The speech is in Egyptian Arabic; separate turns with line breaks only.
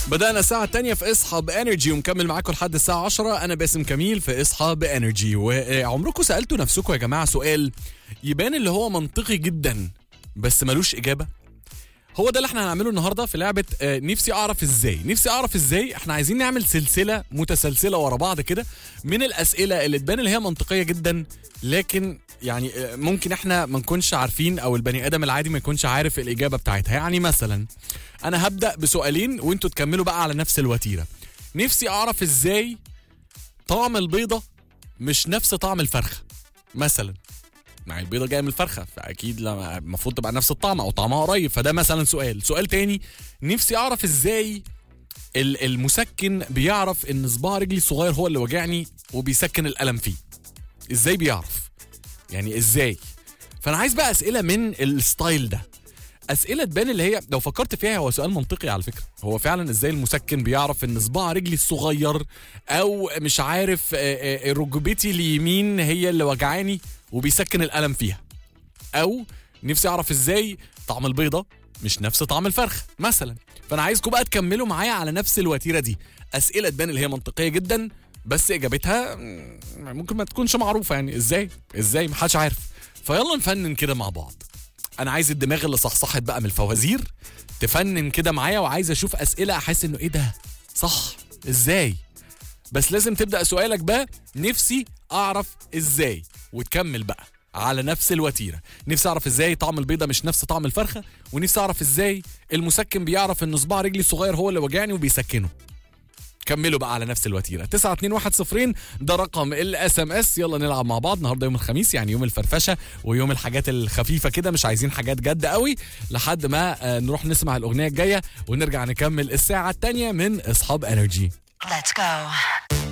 بدأنا الساعة الثانية في اصحى بانرجي ومكمل معاكم لحد الساعة 10 أنا باسم كميل في اصحى بانرجي وعمركم سألتوا نفسكم يا جماعة سؤال يبان اللي هو منطقي جدا بس ملوش إجابة هو ده اللي احنا هنعمله النهارده في لعبه آه، نفسي اعرف ازاي نفسي اعرف ازاي احنا عايزين نعمل سلسله متسلسله ورا بعض كده من الاسئله اللي تبان اللي هي منطقيه جدا لكن يعني آه، ممكن احنا ما نكونش عارفين او البني ادم العادي ما يكونش عارف الاجابه بتاعتها يعني مثلا انا هبدا بسؤالين وانتوا تكملوا بقى على نفس الوتيره نفسي اعرف ازاي طعم البيضه مش نفس طعم الفرخه مثلا ما هي البيضه جايه من الفرخه فاكيد لا- المفروض تبقى نفس الطعم او طعمها قريب فده مثلا سؤال سؤال تاني نفسي اعرف ازاي ال- المسكن بيعرف ان صباع رجلي الصغير هو اللي وجعني وبيسكن الالم فيه ازاي بيعرف يعني ازاي فانا عايز بقى اسئله من الستايل ده اسئله تبان اللي هي لو فكرت فيها هو سؤال منطقي على فكره هو فعلا ازاي المسكن بيعرف ان صباع رجلي الصغير او مش عارف آه، آه، ركبتي اليمين هي اللي وجعاني وبيسكن الالم فيها او نفسي اعرف ازاي طعم البيضه مش نفس طعم الفرخ مثلا فانا عايزكم بقى تكملوا معايا على نفس الوتيره دي اسئله تبان اللي هي منطقيه جدا بس اجابتها مم، ممكن ما تكونش معروفه يعني ازاي ازاي محدش عارف فيلا نفنن كده مع بعض انا عايز الدماغ اللي صحصحت بقى من الفوازير تفنن كده معايا وعايز اشوف اسئله احس انه ايه ده صح ازاي بس لازم تبدا سؤالك بقى نفسي اعرف ازاي وتكمل بقى على نفس الوتيره نفسي اعرف ازاي طعم البيضه مش نفس طعم الفرخه ونفسي اعرف ازاي المسكن بيعرف ان صباع رجلي الصغير هو اللي وجعني وبيسكنه كملوا بقى على نفس الوتيره 9210 ده رقم الاس ام اس يلا نلعب مع بعض النهارده يوم الخميس يعني يوم الفرفشه ويوم الحاجات الخفيفه كده مش عايزين حاجات جد قوي لحد ما آه، نروح نسمع الاغنيه الجايه ونرجع نكمل الساعه الثانيه من اصحاب انرجي
Let's go.